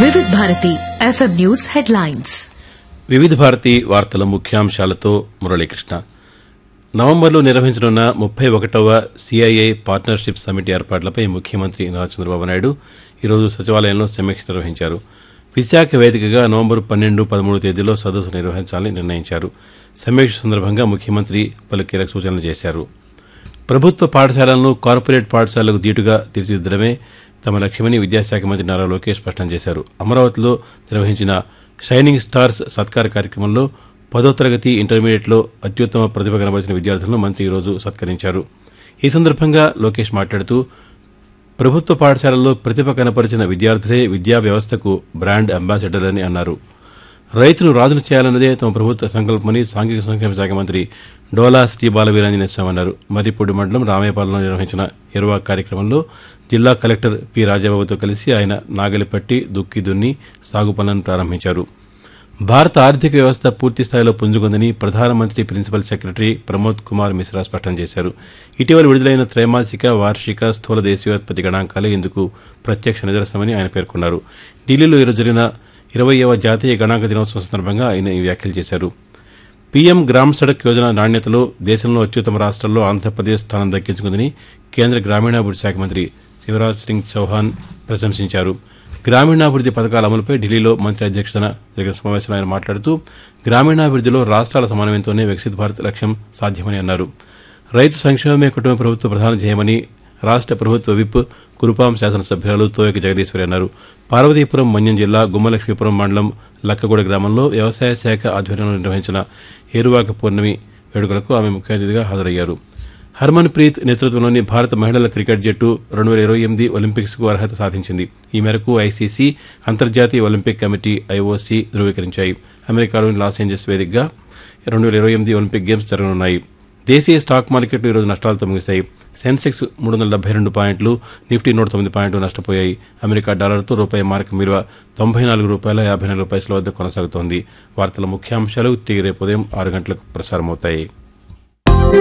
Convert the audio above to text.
వివిధ Bharati FM news headlines వివిధ భారతి వార్తల ముఖ్యాంశాలతో మురళీకృష్ణ నవంబర్లో నిర్వహించనున్న ముప్పై ఒకటవ సిఐఐ పార్ట్నర్షిప్ సమిట్ ఏర్పాట్లపై ముఖ్యమంత్రి నారా చంద్రబాబు నాయుడు ఈరోజు సచివాలయంలో సమీక్ష నిర్వహించారు విశాఖ వేదికగా నవంబర్ పన్నెండు పదమూడు తేదీలో సదస్సు నిర్వహించాలని నిర్ణయించారు సమీక్ష సందర్భంగా ముఖ్యమంత్రి పలు కీలక సూచనలు చేశారు ప్రభుత్వ పాఠశాలలను కార్పొరేట్ పాఠశాలకు దీటుగా తీర్చిదిద్దడమే తమ లక్ష్యమని విద్యాశాఖ మంత్రి నారా లోకేష్ స్పష్టం చేశారు అమరావతిలో నిర్వహించిన షైనింగ్ స్టార్స్ సత్కార కార్యక్రమంలో పదో తరగతి ఇంటర్మీడియట్లో అత్యుత్తమ ప్రతిభ కనబరిచిన విద్యార్థులను మంత్రి ఈరోజు సత్కరించారు ఈ సందర్భంగా లోకేష్ మాట్లాడుతూ ప్రభుత్వ పాఠశాలల్లో ప్రతిభ కనపరిచిన విద్యార్థులే విద్యా వ్యవస్థకు బ్రాండ్ అంబాసిడర్లని అన్నారు రైతును రాజును చేయాలన్నదే తమ ప్రభుత్వ సంకల్పమని సాంఘిక సంక్షేమ శాఖ మంత్రి డోలా శ్రీ బాలవీరాంజనేయ స్వామి అన్నారు మర్రిపూడి మండలం రామేపాలెంలో నిర్వహించిన ఎరువా కార్యక్రమంలో జిల్లా కలెక్టర్ పి రాజాబాబుతో కలిసి ఆయన నాగలిపట్టి దుక్కి దున్ని సాగు పనులను ప్రారంభించారు భారత ఆర్థిక వ్యవస్థ పూర్తి స్థాయిలో పుంజుకుందని ప్రధానమంత్రి ప్రిన్సిపల్ సెక్రటరీ ప్రమోద్ కుమార్ మిశ్రా స్పష్టం చేశారు ఇటీవల విడుదలైన త్రైమాసిక వార్షిక స్థూల దేశీయోత్పత్తి గణాంకాలే ఇందుకు ప్రత్యక్ష నిదర్శనమని ఆయన పేర్కొన్నారు ఢిల్లీలో ఈరోజు జరిగిన ఇరవయవ జాతీయ గణాంక దినోత్సవం సందర్భంగా ఆయన ఈ వ్యాఖ్యలు చేశారు పీఎం గ్రామ్ సడక్ యోజన నాణ్యతలో దేశంలో అత్యుత్తమ రాష్ట్రాల్లో ఆంధ్రప్రదేశ్ స్థానం దక్కించుకుందని కేంద్ర గ్రామీణాభివృద్ధి శాఖ మంత్రి శివరాజ్ సింగ్ చౌహాన్ ప్రశంసించారు గ్రామీణాభివృద్ధి పథకాల అమలుపై ఢిల్లీలో మంత్రి అధ్యక్షతన జరిగిన సమావేశంలో ఆయన మాట్లాడుతూ గ్రామీణాభివృద్ధిలో రాష్ట్రాల సమన్వయంతోనే వికసిత్ భారత్ లక్ష్యం సాధ్యమని అన్నారు రైతు సంక్షేమమే కుటుంబ ప్రభుత్వ ప్రధాన ధ్యేయమని రాష్ట్ర ప్రభుత్వ విప్ కురుపాం శాసనసభ్యురాలు తోయక జగదీశ్వరి అన్నారు పార్వతీపురం మన్యం జిల్లా గుమ్మలక్ష్మీపురం మండలం లక్కగూడ గ్రామంలో వ్యవసాయ శాఖ ఆధ్వర్యంలో నిర్వహించిన ఏరువాక పూర్ణమి వేడుకలకు ఆమె ముఖ్య అతిథిగా హాజరయ్యారు హర్మన్ ప్రీత్ నేతృత్వంలోని భారత మహిళల క్రికెట్ జట్టు రెండు వేల ఇరవై ఎనిమిది ఒలింపిక్స్కు అర్హత సాధించింది ఈ మేరకు ఐసీసీ అంతర్జాతీయ ఒలింపిక్ కమిటీ ఐఓసీ ధృవీకరించాయి అమెరికాలోని లాస్ ఏంజల్స్ వేదికగా రెండు వేల ఇరవై ఎనిమిది ఒలింపిక్ గేమ్స్ జరగనున్నాయి దేశీయ స్టాక్ మార్కెట్లు ఈరోజు నష్టాలతో ముగిశాయి సెన్సెక్స్ మూడు వందల డెబ్బై రెండు పాయింట్లు నిఫ్టీ నూట తొమ్మిది పాయింట్లు నష్టపోయాయి అమెరికా డాలర్తో రూపాయి మార్క్ విలువ తొంభై నాలుగు రూపాయల యాభై నాలుగు పైసల వద్ద కొనసాగుతోంది వార్తల ముఖ్యాంశాలు తిరిగి రేపు ఉదయం ఆరు గంటలకు ప్రసారమవుతాయి